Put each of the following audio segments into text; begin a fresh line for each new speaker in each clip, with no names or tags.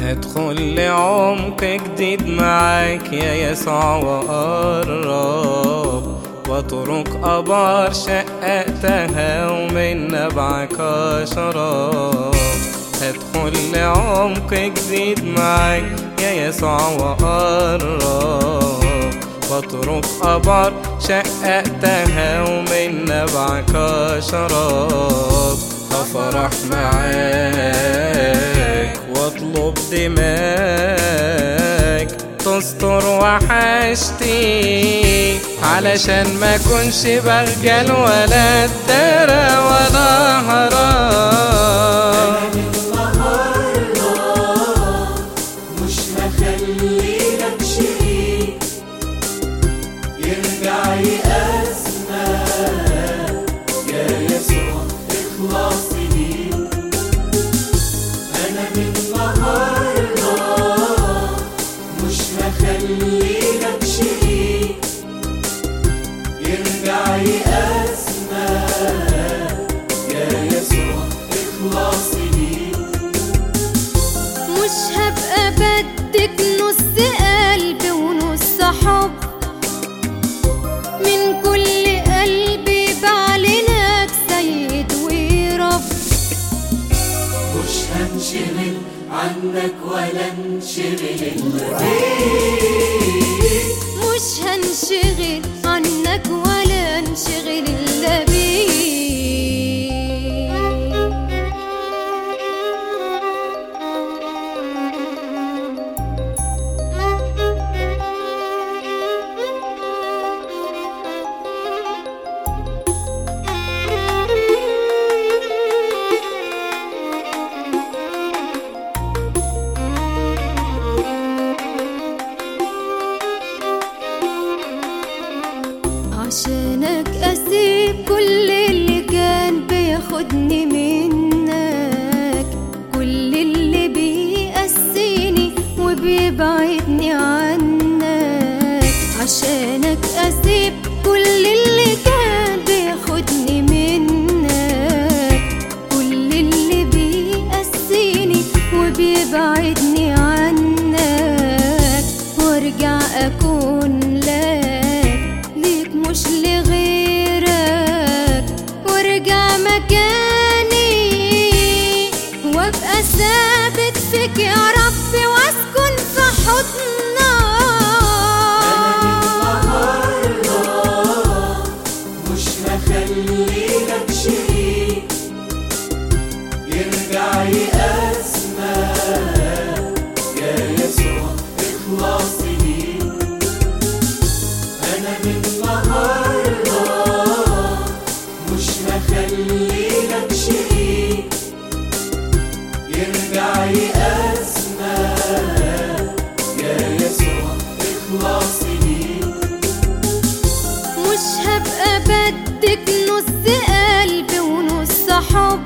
هدخل لعمق جديد معاك يا يسوع وقرب واترك أبار شققتها ومن نبعك شراب هدخل لعمق جديد معاك يا يسوع وقرب واترك أبار شققتها ومن نبعك شراب هفرح معاك واطلب دماك تستر وحشتي علشان ما كنش بخجل ولا اتدرى ولا هرب
النهاردة مش هخليلك شريك يرجع يأسنا يا يسوع اخلصي ليك أنا من النهاردة مش هخليلك شريك يرجع يأسنا يا يسوع اخلصي ليك
مش هبقى بدك نص قلب ونص حب من كل قلبي بعلنك سيد ورب
مش هنشغل عنك ولا انشغل الا بيك
مش هنشغل عنك ولا انشغل الا بيك عشانك أسيب كل اللي كان بياخدني منك كل اللي بيأسيني وبيبعدني عنك عشانك أسيب كل اللي كان بياخدني منك كل اللي بيأسيني وبيبعدني عنك وارجع أكون لك ليك مش لغيرك وارجع مكاني وابقى ثابت فيك يا ربي واسكن في حضنك
النهارده مش هخليلك شريك يرجع يأسنا يا يسوع اخلصي ليك انا من النهارده مش هخليلك شريك يرجع يأسنا يا يسوع اخلصي ليك
مش هبقى بدك نص قلب ونص حب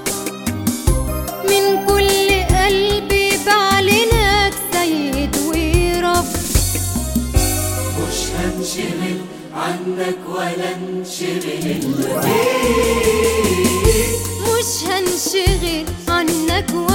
من كل قلبي بعلنك سيد ورب
مش هنشغل عنك ولا انشغل الا بيك
مش هنشغل عنك